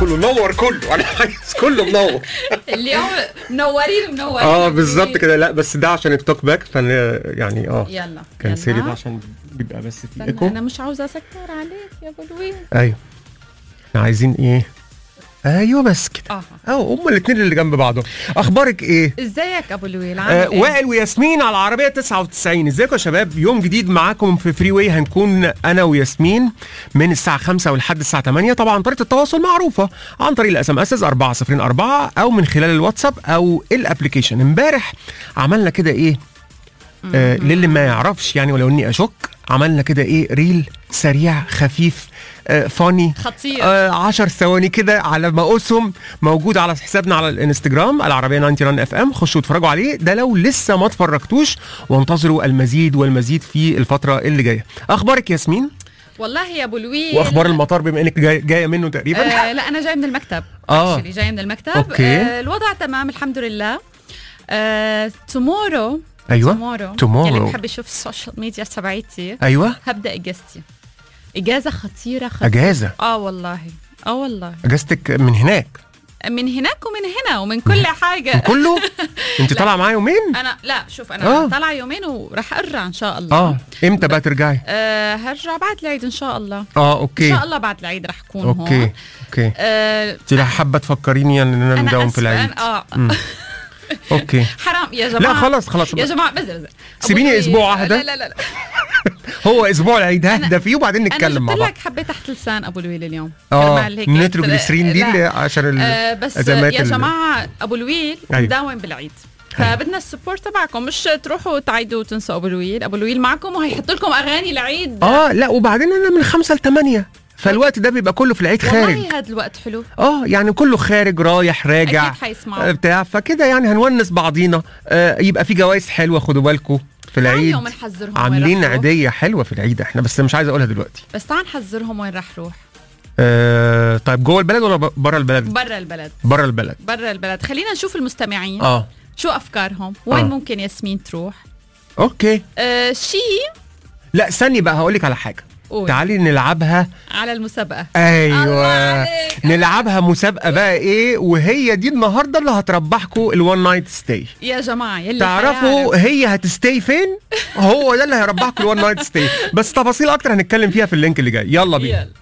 كله نور كله انا عايز كله منور اليوم منورين منورين اه بالظبط كده لا بس ده عشان التوك باك فانا يعني اه يلا كان يلا. سيري ده عشان بيبقى بس في استنى، ايكو انا مش عاوزه اسكر عليك يا ابو لويس ايوه احنا عايزين ايه ايوه بس كده اه اه هما الاثنين اللي جنب بعضهم اخبارك ايه ازيك ابو لويل آه عامل ايه؟ وائل وياسمين على العربيه 99 ازيكم يا شباب يوم جديد معاكم في فري واي هنكون انا وياسمين من الساعه 5 ولحد الساعه 8 طبعا طريقه التواصل معروفه عن طريق الاس ام اس 404 او من خلال الواتساب او الابلكيشن امبارح عملنا كده ايه آه للي ما يعرفش يعني ولو اني اشك عملنا كده ايه ريل سريع خفيف آه فاني خطير آه 10 ثواني كده على ما اسهم موجود على حسابنا على الانستجرام العربيه 91 اف ام خشوا اتفرجوا عليه ده لو لسه ما اتفرجتوش وانتظروا المزيد والمزيد في الفتره اللي جايه اخبارك ياسمين والله يا ابو لويل واخبار المطار بما انك جاي جايه منه تقريبا آه لا انا جاي من المكتب آه. Actually جاي من المكتب أوكي. آه الوضع تمام الحمد لله آه تومورو ايوه تومورو tomorrow. اللي بحب يشوف السوشيال ميديا تبعيتي ايوه هبدا اجازتي اجازه خطيره خطيره اجازه اه والله اه والله اجازتك من هناك من هناك ومن هنا ومن كل حاجه كله انت طالعه معايا يومين انا لا شوف انا آه. طالعه يومين وراح ارجع ان شاء الله اه امتى بقى ترجعي آه هرجع بعد العيد ان شاء الله اه ان اوكي شاء الله بعد العيد راح اكون اوكي هون اوكي آه انت لا حابه تفكريني ان انا انا نداوم في أسفة، العيد أنا- اه مم. اوكي حرام يا جماعه لا خلاص خلاص يا جماعه بس بس سيبيني أبوي- أسبوع أهدى. لا لا لا, لا. هو اسبوع العيد ههدى فيه وبعدين انا نتكلم مع جبت بعض لك حبه تحت لسان ابو لويل اليوم اه كرمال هيك نيتروجليسرين دي لا. اللي عشان آه بس الازمات يا ال- جماعه ابو لويل أيوة. مداوم بالعيد أيوة. فبدنا السبورت تبعكم مش تروحوا تعيدوا وتنسوا ابو لويل ابو لويل معكم وهيحط لكم اغاني العيد اه لا وبعدين انا من خمسة لثمانية فالوقت ده بيبقى كله في العيد خارج والله هذا الوقت حلو اه يعني كله خارج رايح راجع اكيد حيسمعوا آه، بتاع فكده يعني هنونس بعضينا آه يبقى في جوائز حلوه خدوا بالكم في تعال العيد اليوم نحذرهم وين عاملين رح روح. عيديه حلوه في العيد احنا بس مش عايز اقولها دلوقتي بس تعال نحذرهم وين رح روح آه طيب جوه البلد ولا بره البلد برا البلد بره البلد برا البلد خلينا نشوف المستمعين اه شو افكارهم وين آه. ممكن ياسمين تروح اوكي آه شيء لا استني بقى هقول لك على حاجه قول. تعالي نلعبها على المسابقه ايوه الله عليك. نلعبها مسابقه بقى ايه وهي دي النهارده اللي هتربحكم الوان نايت ستاي يا جماعه يلي تعرفوا هي هتستي فين هو ده اللي هيربحكم الوان نايت ستاي بس تفاصيل اكتر هنتكلم فيها في اللينك اللي جاي يلا بينا يلا